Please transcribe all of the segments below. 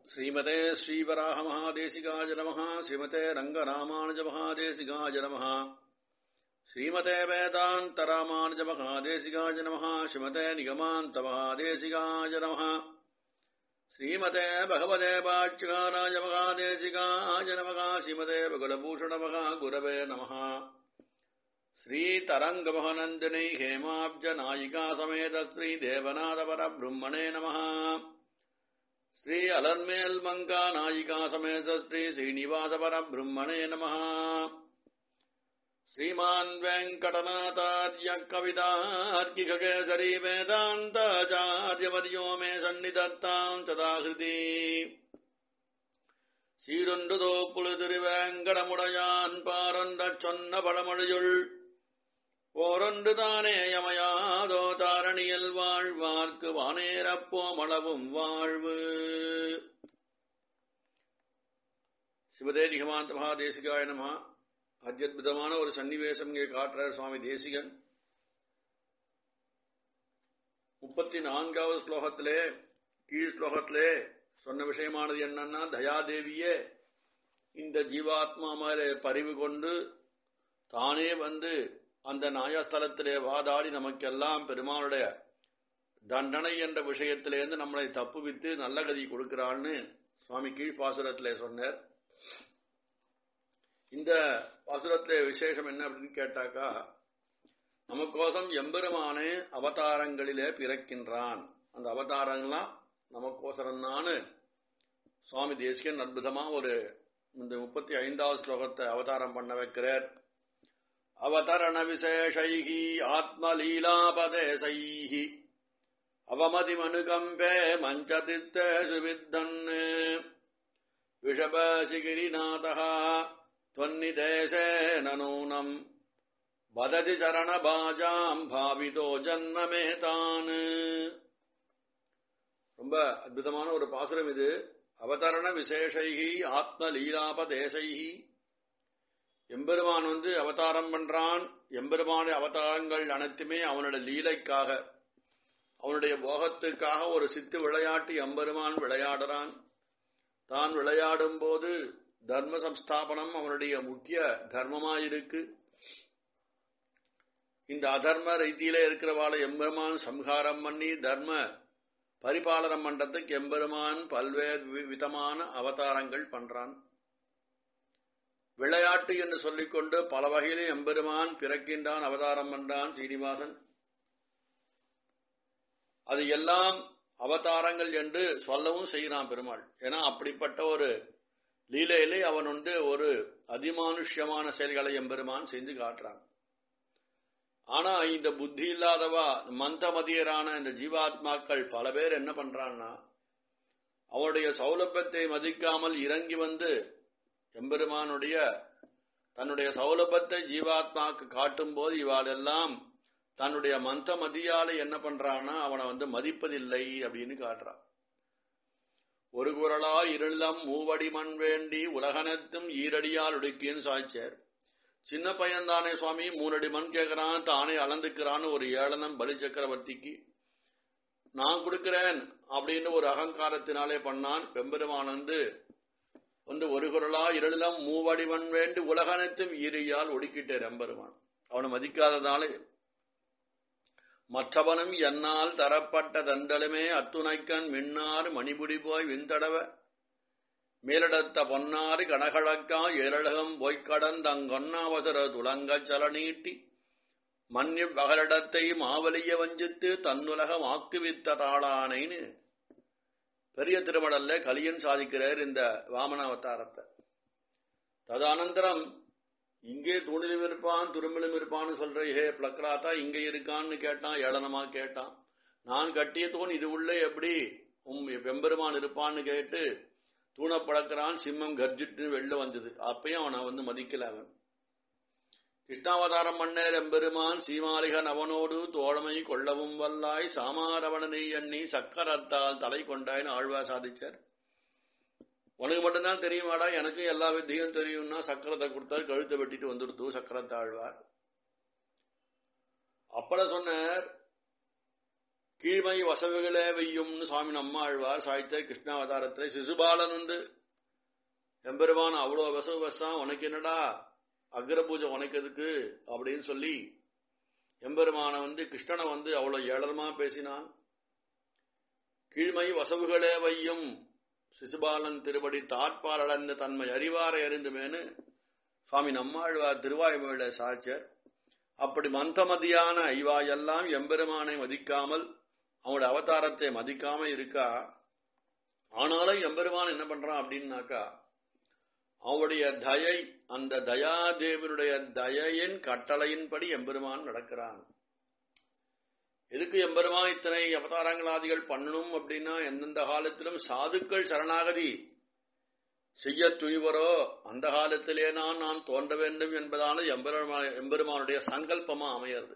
श्रीमते श्रीवराहमहादेशिकाय नमः श्रीमते रङ्गरामानुजमहादेशिकाय नमः श्रीमते वेदान्तरामानुजमहादेशिकाय नमः श्रीमते निगमान्तमहादेशिकाय नमः श्रीमते भगवते वाच्यकाराय महादेशिकाय नमः श्रीमते भगुलभूषणमः गुरवे नमः श्रीतरङ्गमहनन्दिनी हेमाब्जनायिका समेत श्रीदेवनाथपरब्रह्मणे नमः श्री अलर्मेल् मङ्का नायिका समेत श्री श्रीनिवासपरब्रह्मणे नमः श्रीमान् वेङ्कटनाथार्य कवितार्किककेसरी वेदान्ताचार्यवर्यो मे सन्निधत्ताम् तदाहृति சீரொன்றுதோ புழுதிருவேங்கடமுடையான் பாரொன்றச் சொன்ன பழமொழியுள் ஓரொன்று தானே யமையாதோ தாரணியில் வாழ்வார்க்கு வானேரப்போமளவும் வாழ்வு சிவதே நிகமாந்த மகாதேசிகாய நம அத்தியுதமான ஒரு சன்னிவேசம் இங்கே காட்டுறார் சுவாமி தேசிகன் முப்பத்தி நான்காவது ஸ்லோகத்திலே கீழ் ஸ்லோகத்திலே சொன்ன விஷயமானது என்னன்னா தயாதேவியே இந்த ஜீவாத்மா மேலே பறிவு கொண்டு தானே வந்து அந்த நியாயஸ்தலத்திலே வாதாடி நமக்கெல்லாம் பெருமானுடைய தண்டனை என்ற விஷயத்திலேருந்து நம்மளை தப்புவித்து நல்ல கதி கொடுக்கிறான்னு சுவாமி கீழ்பாசுரத்திலே சொன்னார் இந்த பாசுரத்திலே விசேஷம் என்ன அப்படின்னு கேட்டாக்கா நமக்கோசம் எம்பெருமானே அவதாரங்களிலே பிறக்கின்றான் அந்த அவதாரங்கள்லாம் நமக்கோசரம்னான்னு சுவாமி தேசிகன் அற்புதமா ஒரு இந்த முப்பத்தி ஐந்தாவது ஸ்லோகத்தை அவதாரம் பண்ண வைக்கிறார் அவதரண விசேஷைஹி ஆத்மலீலாபதேசைஹி அவமதி மனுகம்பே மஞ்சதித்தே சுவித்தன் விஷபசிகிரிநாதः त्वन्निदेशेन नूनम् वदति चरणबाजाम् भावितो ஜன்மமேதான் ரொம்ப அற்புதமான ஒரு பாசுரம் இது அவதரண விசேஷைகி ஆத்ம லீலாபதேசைகி எம்பெருமான் வந்து அவதாரம் பண்றான் எம்பெருமான அவதாரங்கள் அனைத்துமே அவனுடைய லீலைக்காக அவனுடைய போகத்துக்காக ஒரு சித்து விளையாட்டு எம்பெருமான் விளையாடுறான் தான் விளையாடும் போது தர்ம சம்ஸ்தாபனம் அவனுடைய முக்கிய தர்மமாயிருக்கு இந்த அதர்ம ரீதியில இருக்கிறவாளை எம்பெருமான் சம்ஹாரம் பண்ணி தர்ம பரிபாலனம் பண்றதுக்கு எம்பெருமான் பல்வேறு விதமான அவதாரங்கள் பண்றான் விளையாட்டு என்று சொல்லிக்கொண்டு பல வகையிலே எம்பெருமான் பிறக்கின்றான் அவதாரம் பண்றான் சீனிவாசன் அது எல்லாம் அவதாரங்கள் என்று சொல்லவும் செய்கிறான் பெருமாள் ஏன்னா அப்படிப்பட்ட ஒரு லீலையிலே அவன் வந்து ஒரு அதிமானுஷ்யமான செயல்களை எம்பெருமான் செஞ்சு காட்டுறான் ஆனா இந்த புத்தி இல்லாதவா மந்தமதியரான இந்த ஜீவாத்மாக்கள் பல பேர் என்ன பண்றான்னா அவனுடைய சௌலபத்தை மதிக்காமல் இறங்கி வந்து எம்பெருமானுடைய தன்னுடைய சௌலபத்தை ஜீவாத்மாக்கு காட்டும் போது இவாளெல்லாம் தன்னுடைய மந்த மதியால என்ன பண்றான்னா அவனை வந்து மதிப்பதில்லை அப்படின்னு காட்டுறான் ஒரு குரலா இருளம் மூவடி மண் வேண்டி உலகனத்தும் ஈரடியால் உடுக்கின்னு சாய்ச்சார் சின்ன பையன் தானே சுவாமி மூணடி மண் கேட்கிறான் தானே அளந்துக்கிறான்னு ஒரு ஏளனம் பலி சக்கரவர்த்திக்கு நான் கொடுக்கிறேன் அப்படின்னு ஒரு அகங்காரத்தினாலே பண்ணான் பெம்பெருமான் வந்து வந்து ஒரு குரலா இருளம் மூவடிவன் வேண்டு உலகனைத்தும் ஈரியால் ஒடுக்கிட்டே ரெம்பெருமான் அவனை மதிக்காததாலே மற்றவனும் என்னால் தரப்பட்ட தண்டலுமே அத்துணைக்கண் மின்னாறு மணிபுடி போய் விந்தடவ மேலிடத்த பொன்னாறு கனகழக்கா ஏரழகம் பொய்க்கடந்தங்கொன்னாவசர துளங்கச் சல நீட்டி மன்னி வகலிடத்தை மாவலிய வஞ்சித்து தன்னுலகம் ஆக்குவித்த தாளானைன்னு பெரிய திருமடல்ல கலியன் சாதிக்கிறார் இந்த வாமன அவதாரத்தை ததானந்தரம் இங்கே தூணிலும் இருப்பான் துரும்பிலும் இருப்பான்னு சொல்ற ஹே பிளக்ராத்தா இங்க இருக்கான்னு கேட்டான் ஏளனமா கேட்டான் நான் கட்டிய தூண் இது உள்ளே எப்படி உம் வெம்பெருமான் இருப்பான்னு கேட்டு தூண பழக்கிறான் சிம்மம் கர்ஜிட்டு வெளில வந்தது அப்பயும் அவனை வந்து மதிக்கல அவன் கிருஷ்ணாவதாரம் மன்னர் எம்பெருமான் சீமாலிகன் அவனோடு தோழமை கொள்ளவும் வல்லாய் சாமாரவணனை எண்ணி சக்கரத்தால் தலை கொண்டாயின்னு ஆழ்வா சாதிச்சார் உனக்கு மட்டும்தான் தெரியுமாடா எனக்கும் எல்லா வித்தியும் தெரியும்னா சக்கரத்தை கொடுத்தார் கழுத்தை வெட்டிட்டு வந்துடுத்து சக்கரத்தை ஆழ்வார் அப்பட சொன்னார் கீழ்மை வசவுகளே வெய்யும்னு சுவாமி நம்மாழ்வார் சாய்த்த கிருஷ்ணாவதாரத்தில் சிசுபாலன் வந்து எம்பெருமான் அவ்வளோ வசவு வசான் உனக்கு என்னடா அக்ர பூஜை உனக்கு எதுக்கு அப்படின்னு சொல்லி எம்பெருமான வந்து கிருஷ்ணனை வந்து அவ்வளோ ஏளனமா பேசினான் கீழ்மை வசவுகளே வையும் சிசுபாலன் திருபடி தாட்பால் அளந்த தன்மை அறிவாரை அறிந்துமேனு சுவாமி நம்மாழ்வார் திருவாய்மொழியில சாச்சர் அப்படி மந்தமதியான இவாயெல்லாம் எம்பெருமானை மதிக்காமல் அவனுடைய அவதாரத்தை மதிக்காம இருக்கா ஆனாலும் எம்பெருமான் என்ன பண்றான் அப்படின்னாக்கா அவனுடைய தயை அந்த தயாதேவனுடைய தயையின் கட்டளையின்படி எம்பெருமான் நடக்கிறான் எதுக்கு எம்பெருமான் இத்தனை அவதாரங்களாதிகள் பண்ணணும் அப்படின்னா எந்தெந்த காலத்திலும் சாதுக்கள் சரணாகதி செய்ய துணிவரோ அந்த காலத்திலே நான் நான் தோன்ற வேண்டும் என்பதான எம்பெருமா எம்பெருமானுடைய சங்கல்பமா அமையிறது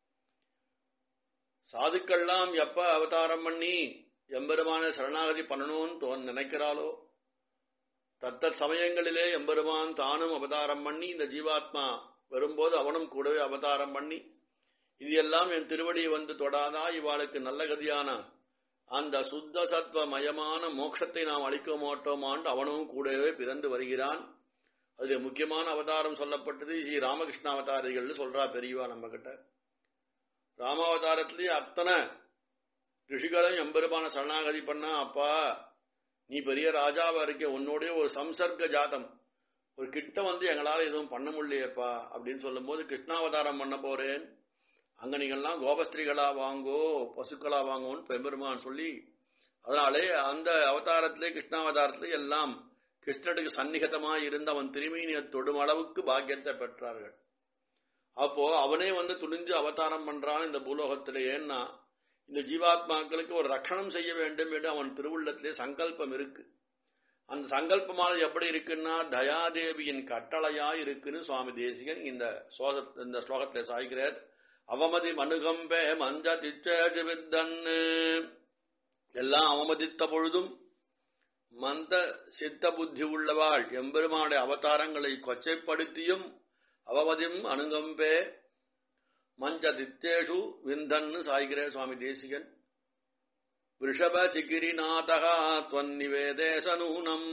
சாதுக்கள்லாம் எப்ப அவதாரம் பண்ணி எம்பெருமான சரணாகதி பண்ணணும்னு தோ நினைக்கிறாளோ தத்த சமயங்களிலே எம்பெருமான் தானும் அவதாரம் பண்ணி இந்த ஜீவாத்மா வரும்போது அவனும் கூடவே அவதாரம் பண்ணி இது எல்லாம் என் திருவடியை வந்து தொடாதா இவாளுக்கு நல்ல கதியான அந்த சுத்த சத்வ மயமான மோட்சத்தை நாம் அளிக்க மாட்டோமான்னு அவனும் கூடவே பிறந்து வருகிறான் அது முக்கியமான அவதாரம் சொல்லப்பட்டது ஸ்ரீ ராமகிருஷ்ண அவதாரிகள்னு சொல்றா பெரியவா நம்ம கிட்ட ராமாவதாரத்திலேயே அத்தனை ரிஷிகளும் எம்பெருமான சரணாகதி பண்ணா அப்பா நீ பெரிய ராஜாவா இருக்க உன்னோடைய ஒரு சம்சர்க்க ஜாதம் ஒரு கிட்ட வந்து எங்களால எதுவும் பண்ண முடியலையேப்பா அப்படின்னு சொல்லும்போது கிருஷ்ணாவதாரம் பண்ண போறேன் அங்க நீங்கள்லாம் கோபஸ்திரிகளா வாங்கோ பசுக்களா வாங்கோன்னு பெருமான் சொல்லி அதனாலே அந்த அவதாரத்திலே கிருஷ்ணாவதாரத்திலே எல்லாம் கிருஷ்ணனுக்கு சந்நிகதமா இருந்து அவன் திருமீனிய தொடும் அளவுக்கு பாக்கியத்தை பெற்றார்கள் அப்போ அவனே வந்து துணிஞ்சு அவதாரம் பண்றான் இந்த பூலோகத்திலே ஏன்னா இந்த ஜீவாத்மாக்களுக்கு ஒரு ரட்சணம் செய்ய வேண்டும் என்று அவன் திருவுள்ளத்திலே சங்கல்பம் இருக்கு அந்த சங்கல்பமானது எப்படி இருக்குன்னா தயாதேவியின் கட்டளையா இருக்குன்னு சுவாமி தேசிகன் இந்த சோக இந்த ஸ்லோகத்திலே சாய்கிறார் அவமதி மனுகம்பே மஞ்ச திச்சேஜவித்தன்னு எல்லாம் அவமதித்த பொழுதும் மந்த சித்த புத்தி உள்ளவாள் எம்பெருமானுடைய அவதாரங்களை கொச்சைப்படுத்தியும் அவமதியும் அணுகம்பே மஞ்ச தித்தேஷு விந்தன்னு சாய்கிறே சுவாமி தேசிகன் விஷப சிகிரிநாதகா தொன்னிவேதேச நூனம்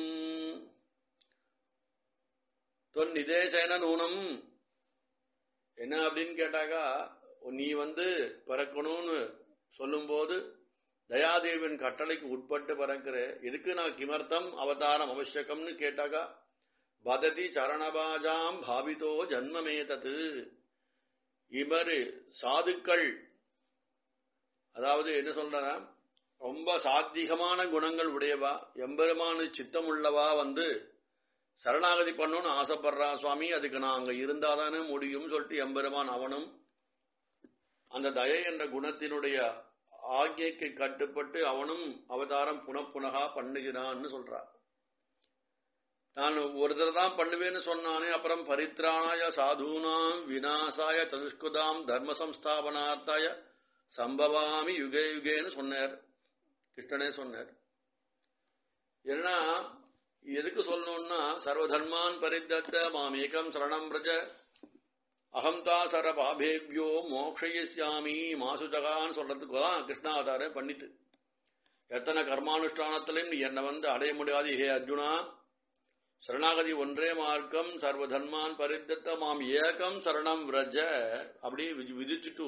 தொன்னிதேசேன நூனம் என்ன அப்படின்னு கேட்டாக்கா நீ வந்து பிறக்கணும்னு சொல்லும்போது தயாதேவின் கட்டளைக்கு உட்பட்டு பிறக்கிற எதுக்கு நான் கிமர்த்தம் அவதாரம் அவசியகம்னு கேட்டாக்கா பததி சரணபாஜாம் பாவிதோ ஜன்மமே தத்து இவர் சாதுக்கள் அதாவது என்ன சொல்றா ரொம்ப சாத்திகமான குணங்கள் உடையவா எம்பெருமானு சித்தம் உள்ளவா வந்து சரணாகதி பண்ணணும்னு ஆசைப்படுறா சுவாமி அதுக்கு நான் அங்க இருந்தாதானே முடியும் சொல்லிட்டு எம்பெருமான் அவனும் அந்த தயை என்ற குணத்தினுடைய ஆக்ஞைக்கு கட்டுப்பட்டு அவனும் அவதாரம் புனப்புனகா பண்ணுகிறான்னு சொல்றான் நான் ஒரு தடவை தான் பண்ணுவேன்னு சொன்னானே அப்புறம் பரித்ராணாய சாதுனாம் விநாசாய சதுஷ்குதாம் தர்ம சம்ஸ்தாபனார்த்தாய சம்பவாமி யுகே யுகேன்னு சொன்னார் கிருஷ்ணனே சொன்னார் ஏன்னா எதுக்கு சொல்லணும்னா சர்வதர்மான் பரித்தத்த மாமேகம் சரணம் பிரஜ அகம்தா சர பாபேபியோ மோக்ஷயிஸ்யாமி மாசுஜகான்னு சொல்றதுக்கு தான் கிருஷ்ணாவதாரம் பண்ணித்து எத்தனை கர்மானுஷ்டானத்திலையும் நீ என்னை வந்து அடைய முடியாது ஹே அர்ஜுனா சரணாகதி ஒன்றே மார்க்கம் சர்வதர்மான் பரித்தத்த மாம் ஏகம் சரணம் விரஜ அப்படி விதிச்சுட்டு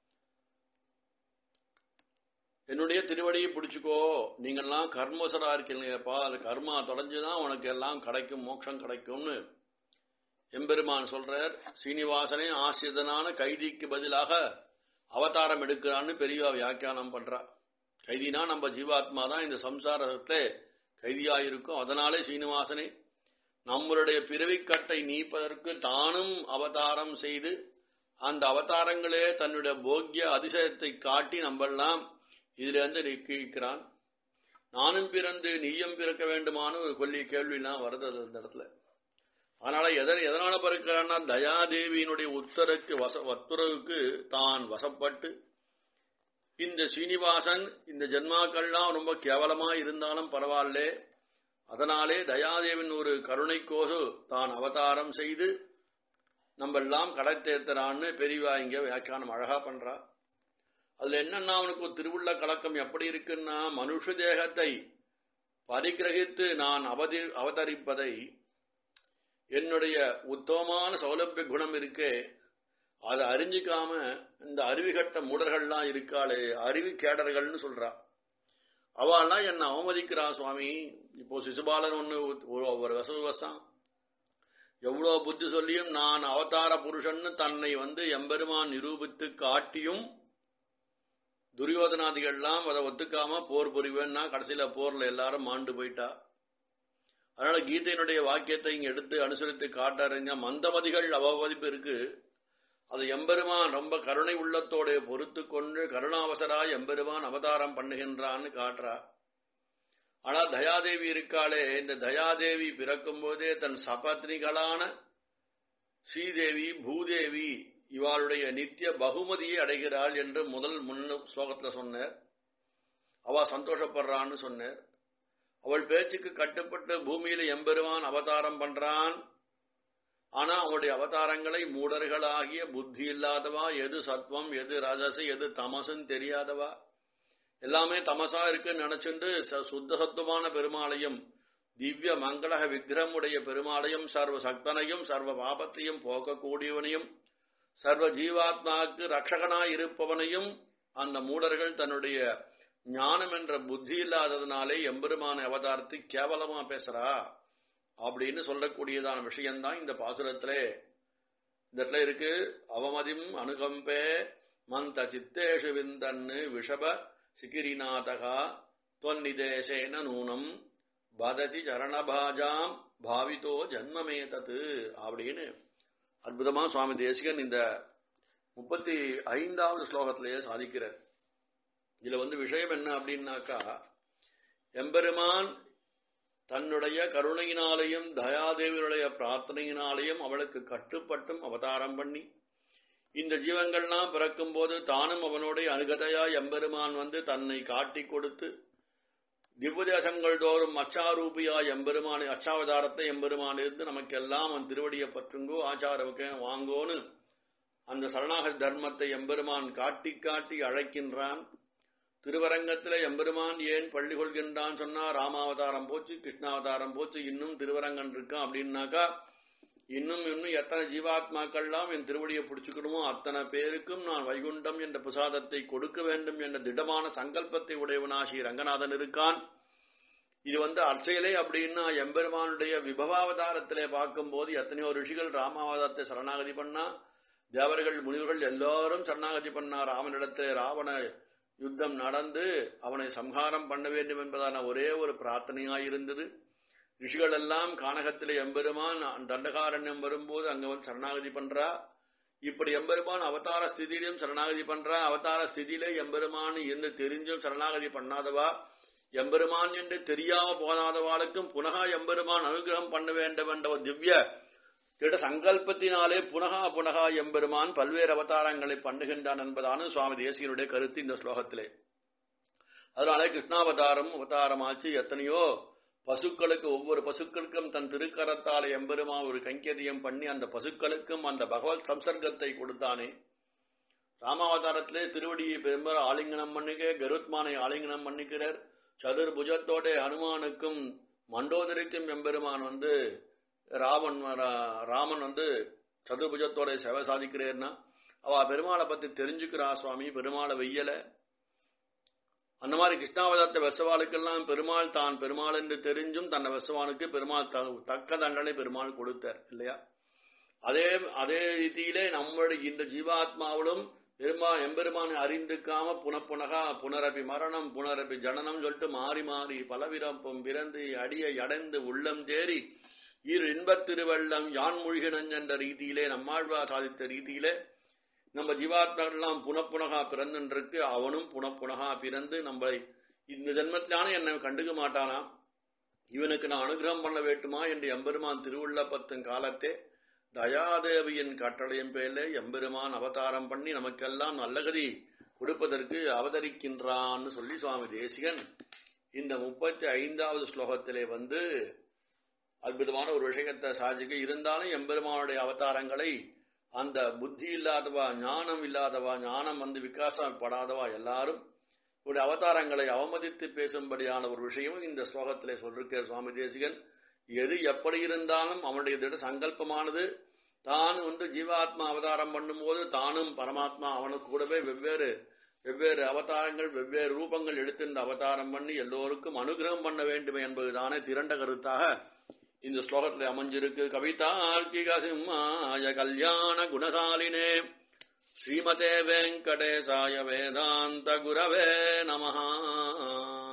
என்னுடைய திருவடியை பிடிச்சுக்கோ நீங்கெல்லாம் கர்மசரா இருக்கீங்கப்பா அது கர்மா தொடஞ்சுதான் உனக்கு எல்லாம் கிடைக்கும் மோட்சம் கிடைக்கும்னு எம்பெருமான் சொல்றார் சீனிவாசனே ஆசிரியதனான கைதிக்கு பதிலாக அவதாரம் எடுக்கிறான்னு பெரியவா வியாக்கியானம் பண்றா கைதினா நம்ம ஜீவாத்மா தான் இந்த சம்சாரத்தை கைதியா இருக்கும் அதனாலே சீனிவாசனே நம்மளுடைய பிறவிக்கட்டை நீப்பதற்கு தானும் அவதாரம் செய்து அந்த அவதாரங்களே தன்னுடைய போக்கிய அதிசயத்தை காட்டி நம்மெல்லாம் இதுல இருந்து நீக்கிறான் நானும் பிறந்து நீயும் பிறக்க வேண்டுமான ஒரு கொல்லி கேள்விலாம் வருது அந்த இடத்துல அதனால எதனை எதனால பிறக்கிறான்னா தயாதேவியினுடைய உத்தருக்கு வச உத்தரவுக்கு தான் வசப்பட்டு இந்த சீனிவாசன் இந்த ஜென்மாக்கள்லாம் ரொம்ப கேவலமா இருந்தாலும் பரவாயில்ல அதனாலே தயாதேவின் ஒரு கருணைக்கோசு தான் அவதாரம் செய்து நம்ம எல்லாம் கடை தேர்த்தரான்னு பெரியவா இங்க வியாக்கியானம் அழகா பண்றா அதுல என்னன்னா அவனுக்கு ஒரு திருவுள்ள கலக்கம் எப்படி இருக்குன்னா மனுஷ தேகத்தை பரிகிரகித்து நான் அவதி அவதரிப்பதை என்னுடைய உத்தமமான சௌலபிய குணம் இருக்கே அதை அறிஞ்சிக்காம இந்த அருவிகட்ட மூடர்கள்லாம் இருக்காளே அருவி கேடர்கள்னு சொல்றா அவள்லாம் என்ன அவமதிக்கிறா சுவாமி இப்போ சிசுபாலன் ஒண்ணு ஒரு வசவசம் எவ்வளவு புத்தி சொல்லியும் நான் அவதார புருஷன்னு தன்னை வந்து எம்பெருமான் நிரூபித்து காட்டியும் துரியோதனாதிகள்லாம் அதை ஒத்துக்காம போர் புரிவேன்னா கடைசியில போர்ல எல்லாரும் மாண்டு போயிட்டா அதனால கீதையினுடைய வாக்கியத்தை இங்க எடுத்து அனுசரித்து காட்டறிஞ்ச மந்தமதிகள் அவமதிப்பு இருக்கு அது எம்பெருமான் ரொம்ப கருணை உள்ளத்தோட பொறுத்து கொண்டு கருணாவசராய் எம்பெருமான் அவதாரம் பண்ணுகின்றான்னு காட்டுறா ஆனா தயாதேவி இருக்காளே இந்த தயாதேவி பிறக்கும் போதே தன் சபத்னிகளான ஸ்ரீதேவி பூதேவி இவாளுடைய நித்திய பகுமதியை அடைகிறாள் என்று முதல் முன் ஸ்லோகத்துல சொன்னார் அவ சந்தோஷப்படுறான்னு சொன்னார் அவள் பேச்சுக்கு கட்டுப்பட்டு பூமியில எம்பெருமான் அவதாரம் பண்றான் ஆனா அவனுடைய அவதாரங்களை மூடர்களாகிய புத்தி இல்லாதவா எது சத்வம் எது ரஜசு எது தமசுன்னு தெரியாதவா எல்லாமே தமசா இருக்குன்னு நினைச்சுண்டு சுத்த சத்துவமான பெருமாளையும் திவ்ய மங்களக விக்கிரமுடைய பெருமாளையும் சர்வ சக்தனையும் சர்வ பாபத்தையும் போக்கக்கூடியவனையும் சர்வ ஜீவாத்மாவுக்கு ரட்சகனாய் இருப்பவனையும் அந்த மூடர்கள் தன்னுடைய ஞானம் என்ற புத்தி இல்லாததுனாலே எம்பெருமான அவதாரத்தை கேவலமா பேசுறா அப்படின்னு சொல்லக்கூடியதான விஷயம்தான் இந்த பாசுரத்திலே இந்த இடத்துல இருக்கு அவமதிம் அனுகம்பே மந்த சித்தேஷு விந்தன்னு விஷப சிகிரிநாதகா தொன்னிதேசேன நூனம் பததி சரணபாஜாம் பாவித்தோ ஜன்மமே தத்து அப்படின்னு அற்புதமா சுவாமி தேசிகன் இந்த முப்பத்தி ஐந்தாவது ஸ்லோகத்திலேயே சாதிக்கிறார் இதுல வந்து விஷயம் என்ன அப்படின்னாக்கா எம்பெருமான் தன்னுடைய கருணையினாலேயும் தயாதேவியுடைய பிரார்த்தனையினாலேயும் அவளுக்கு கட்டுப்பட்டும் அவதாரம் பண்ணி இந்த ஜீவங்கள்லாம் பிறக்கும் போது தானும் அவனுடைய அனுகதையா எம்பெருமான் வந்து தன்னை காட்டி கொடுத்து திவ்யதேசங்கள் தோறும் அச்சாரூபியா எம்பெருமான் அச்சாவதாரத்தை எம்பெருமான் இருந்து நமக்கெல்லாம் அவன் திருவடியை பற்றுங்கோ ஆச்சாரவுக்கு வாங்கோன்னு அந்த சரணாகதி தர்மத்தை எம்பெருமான் காட்டி காட்டி அழைக்கின்றான் திருவரங்கத்துல எம்பெருமான் ஏன் பள்ளி கொள்கின்றான் சொன்னா ராமாவதாரம் போச்சு கிருஷ்ணாவதாரம் போச்சு இன்னும் திருவரங்கன் இருக்கான் அப்படின்னாக்கா இன்னும் இன்னும் எத்தனை ஜீவாத்மாக்கள்லாம் என் திருவடியை பிடிச்சுக்கணுமோ அத்தனை பேருக்கும் நான் வைகுண்டம் என்ற பிரசாதத்தை கொடுக்க வேண்டும் என்ற திடமான சங்கல்பத்தை உடையவனா ஸ்ரீ ரங்கநாதன் இருக்கான் இது வந்து அர்ச்சையிலே அப்படின்னா எம்பெருமானுடைய விபவாவதாரத்திலே பார்க்கும்போது எத்தனையோ ரிஷிகள் ராமாவதாரத்தை சரணாகதி பண்ணா தேவர்கள் முனிவர்கள் எல்லாரும் சரணாகதி பண்ணா ராமனிடத்திலே ராவண யுத்தம் நடந்து அவனை சம்ஹாரம் பண்ண வேண்டும் என்பதான ஒரே ஒரு பிரார்த்தனையாயிருந்தது ரிஷிகள் எல்லாம் கானகத்திலே எம்பெருமான் தண்டகாரண்யம் வரும்போது அங்க வந்து சரணாகதி பண்றா இப்படி எம்பெருமான் அவதார ஸ்திதியிலும் சரணாகதி பண்றா அவதார ஸ்திதியிலே எம்பெருமான் என்று தெரிஞ்சும் சரணாகதி பண்ணாதவா எம்பெருமான் என்று தெரியாம போதாதவாளுக்கும் புனகா எம்பெருமான் அனுகிரகம் பண்ண வேண்டும் என்ற ஒரு திவ்ய திட சங்கல்பத்தினாலே புனகா புனகா எம்பெருமான் பல்வேறு அவதாரங்களை பண்ணுகின்றான் என்பதான சுவாமி தேசியனுடைய கருத்து இந்த ஸ்லோகத்திலே அதனாலே கிருஷ்ணாவதாரம் அவதாரமாச்சு எத்தனையோ பசுக்களுக்கு ஒவ்வொரு பசுக்களுக்கும் தன் திருக்கரத்தாலே எம்பெருமா ஒரு கைங்கரியம் பண்ணி அந்த பசுக்களுக்கும் அந்த பகவத் சம்சர்க்கத்தை கொடுத்தானே ராமாவதாரத்திலே திருவடியை பெரும்பர ஆலிங்கனம் பண்ணுக கருத்மானை ஆலிங்கனம் பண்ணிக்கிறார் சதுர்புஜத்தோட ஹனுமானுக்கும் மண்டோதரிக்கும் எம்பெருமான் வந்து ராவன் ராமன் வந்து சதுர்புஜத்தோட சேவை சாதிக்கிறேன்னா அவ பெருமாளை பத்தி தெரிஞ்சுக்கிறா சுவாமி பெருமாளை வெய்யல அந்த மாதிரி கிருஷ்ணாவதாரத்தை வெசவாளுக்கெல்லாம் பெருமாள் தான் பெருமாள் என்று தெரிஞ்சும் தன்னை வெசவானுக்கு பெருமாள் தக்க தண்டனை பெருமாள் கொடுத்தார் இல்லையா அதே அதே ரீதியிலே நம்மளுடைய இந்த ஜீவாத்மாவிலும் பெருமா எம்பெருமானை அறிந்துக்காம புனப்புனகா புனரபி மரணம் புனரபி ஜனனம் சொல்லிட்டு மாறி மாறி பலவிரப்பும் பிறந்து அடியை அடைந்து உள்ளம் தேறி இரு இன்பத் திருவள்ளம் யான் மூழ்கினன் என்ற ரீதியிலே நம்மாழ்வா சாதித்த ரீதியிலே நம்ம ஜீவாத்மாக்கள்லாம் புனப்புனகா பிறந்துருக்கு அவனும் புனப்புனகா பிறந்து நம்மளை இந்த ஜென்மத்திலான என்னை கண்டுக்க மாட்டானா இவனுக்கு நான் அனுகிரகம் பண்ண வேண்டுமா என்று எம்பெருமான் திருவுள்ள பத்தும் காலத்தே தயாதேவியின் கட்டளையின் பேரிலே எம்பெருமான் அவதாரம் பண்ணி நமக்கெல்லாம் நல்லகதி கொடுப்பதற்கு அவதரிக்கின்றான்னு சொல்லி சுவாமி தேசிகன் இந்த முப்பத்தி ஐந்தாவது ஸ்லோகத்திலே வந்து அற்புதமான ஒரு விஷயத்தை சாதிக்க இருந்தாலும் எம்பெருமானுடைய அவதாரங்களை அந்த புத்தி இல்லாதவா ஞானம் இல்லாதவா ஞானம் வந்து விகாசப்படாதவா எல்லாரும் இவருடைய அவதாரங்களை அவமதித்து பேசும்படியான ஒரு விஷயம் இந்த ஸ்லோகத்திலே சொல்லிருக்கார் சுவாமி தேசிகன் எது எப்படி இருந்தாலும் அவனுடைய திட சங்கல்பமானது தான் வந்து ஜீவாத்மா அவதாரம் பண்ணும்போது தானும் பரமாத்மா அவனுக்கு கூடவே வெவ்வேறு வெவ்வேறு அவதாரங்கள் வெவ்வேறு ரூபங்கள் எடுத்திருந்த அவதாரம் பண்ணி எல்லோருக்கும் அனுகிரகம் பண்ண வேண்டும் என்பதுதானே திரண்ட கருத்தாக இந்த ஸ்லோகத்தில் அமைஞ்சிருக்கு கவிதார்க்கிக சிம்மாய கல்யாண குணசாலினே ஸ்ரீமதே வெங்கடேசாய வேதாந்த குரவே நமஹா